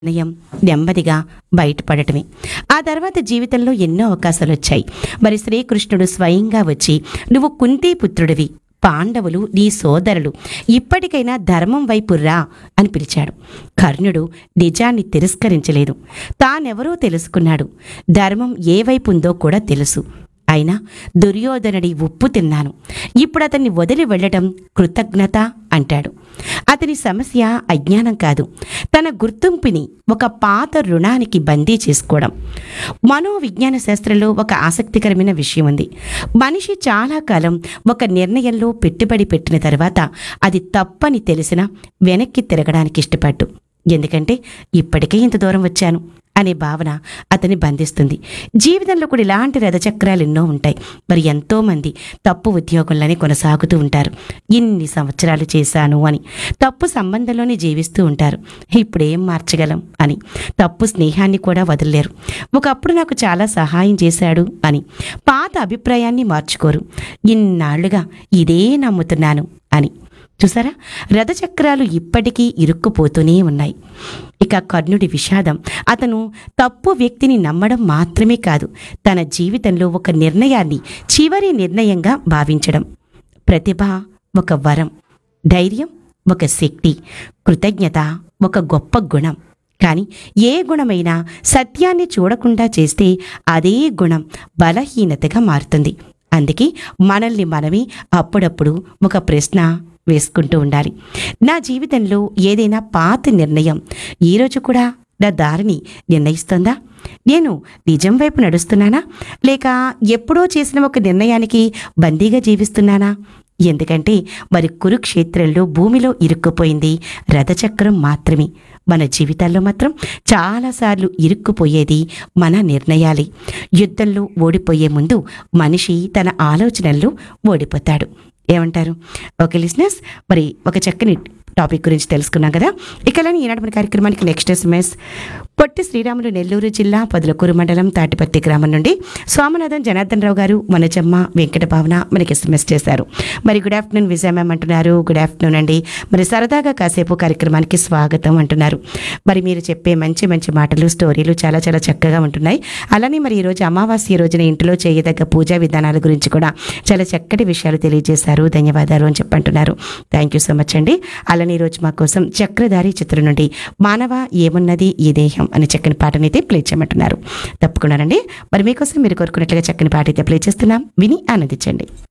నిర్ణయం నెమ్మదిగా బయటపడటమే ఆ తర్వాత జీవితంలో ఎన్నో అవకాశాలు వచ్చాయి మరి శ్రీకృష్ణుడు స్వయంగా వచ్చి నువ్వు కుంతీ పుత్రుడివి పాండవులు నీ సోదరులు ఇప్పటికైనా ధర్మం వైపు రా అని పిలిచాడు కర్ణుడు నిజాన్ని తిరస్కరించలేదు తానెవరో తెలుసుకున్నాడు ధర్మం ఏ వైపు ఉందో కూడా తెలుసు అయినా దుర్యోధనుడి ఉప్పు తిన్నాను ఇప్పుడు అతన్ని వదిలి వెళ్ళటం కృతజ్ఞత అంటాడు అతని సమస్య అజ్ఞానం కాదు తన గుర్తింపుని ఒక పాత రుణానికి బందీ చేసుకోవడం మనోవిజ్ఞాన శాస్త్రంలో ఒక ఆసక్తికరమైన విషయం ఉంది మనిషి చాలా కాలం ఒక నిర్ణయంలో పెట్టుబడి పెట్టిన తర్వాత అది తప్పని తెలిసినా వెనక్కి తిరగడానికి ఇష్టపడ్డు ఎందుకంటే ఇప్పటికే ఇంత దూరం వచ్చాను అనే భావన అతన్ని బంధిస్తుంది జీవితంలో కూడా ఇలాంటి రథచక్రాలు ఎన్నో ఉంటాయి మరి ఎంతో మంది తప్పు ఉద్యోగంలోనే కొనసాగుతూ ఉంటారు ఇన్ని సంవత్సరాలు చేశాను అని తప్పు సంబంధంలోనే జీవిస్తూ ఉంటారు ఇప్పుడేం మార్చగలం అని తప్పు స్నేహాన్ని కూడా వదిలేరు ఒకప్పుడు నాకు చాలా సహాయం చేశాడు అని పాత అభిప్రాయాన్ని మార్చుకోరు ఇన్నాళ్లుగా ఇదే నమ్ముతున్నాను అని చూసారా రథచక్రాలు ఇప్పటికీ ఇరుక్కుపోతూనే ఉన్నాయి ఇక కర్ణుడి విషాదం అతను తప్పు వ్యక్తిని నమ్మడం మాత్రమే కాదు తన జీవితంలో ఒక నిర్ణయాన్ని చివరి నిర్ణయంగా భావించడం ప్రతిభ ఒక వరం ధైర్యం ఒక శక్తి కృతజ్ఞత ఒక గొప్ప గుణం కానీ ఏ గుణమైనా సత్యాన్ని చూడకుండా చేస్తే అదే గుణం బలహీనతగా మారుతుంది అందుకే మనల్ని మనమే అప్పుడప్పుడు ఒక ప్రశ్న వేసుకుంటూ ఉండాలి నా జీవితంలో ఏదైనా పాత నిర్ణయం ఈరోజు కూడా నా దారిని నిర్ణయిస్తుందా నేను నిజం వైపు నడుస్తున్నానా లేక ఎప్పుడో చేసిన ఒక నిర్ణయానికి బందీగా జీవిస్తున్నానా ఎందుకంటే మరి కురుక్షేత్రంలో భూమిలో ఇరుక్కుపోయింది రథచక్రం మాత్రమే మన జీవితాల్లో మాత్రం చాలాసార్లు ఇరుక్కుపోయేది మన నిర్ణయాలే యుద్ధంలో ఓడిపోయే ముందు మనిషి తన ఆలోచనల్లో ఓడిపోతాడు ఏమంటారు ఓకే లిసినర్స్ మరి ఒక చక్కని టాపిక్ గురించి తెలుసుకున్నాం కదా ఇకలని ఈనాటి మన కార్యక్రమానికి నెక్స్ట్ ఎస్ఎంఎస్ పొట్టి శ్రీరాములు నెల్లూరు జిల్లా పొదలకూరు మండలం తాటిపత్తి గ్రామం నుండి స్వామినాథన్ జనార్దన్ రావు గారు మనజమ్మ వెంకట భావన మనకి ఎస్ఎంఎస్ చేశారు మరి గుడ్ ఆఫ్టర్నూన్ విజయ మ్యామ్ అంటున్నారు గుడ్ ఆఫ్టర్నూన్ అండి మరి సరదాగా కాసేపు కార్యక్రమానికి స్వాగతం అంటున్నారు మరి మీరు చెప్పే మంచి మంచి మాటలు స్టోరీలు చాలా చాలా చక్కగా ఉంటున్నాయి అలానే మరి ఈరోజు అమావాస్య రోజున ఇంటిలో చేయదగ్గ పూజా విధానాల గురించి కూడా చాలా చక్కటి విషయాలు తెలియజేశారు ధన్యవాదాలు అని చెప్పంటున్నారు థ్యాంక్ యూ సో మచ్ అండి అలానే ఈరోజు మా కోసం చక్రధారి చిత్రం నుండి మానవ ఏమున్నది ఈ దేహం అనే చక్కని పాటనైతే ప్లే చేయమంటున్నారు తప్పకుండానండి మరి మీకోసం మీరు కోరుకున్నట్లుగా చక్కని పాట అయితే ప్లే చేస్తున్నాం విని ఆనందించండి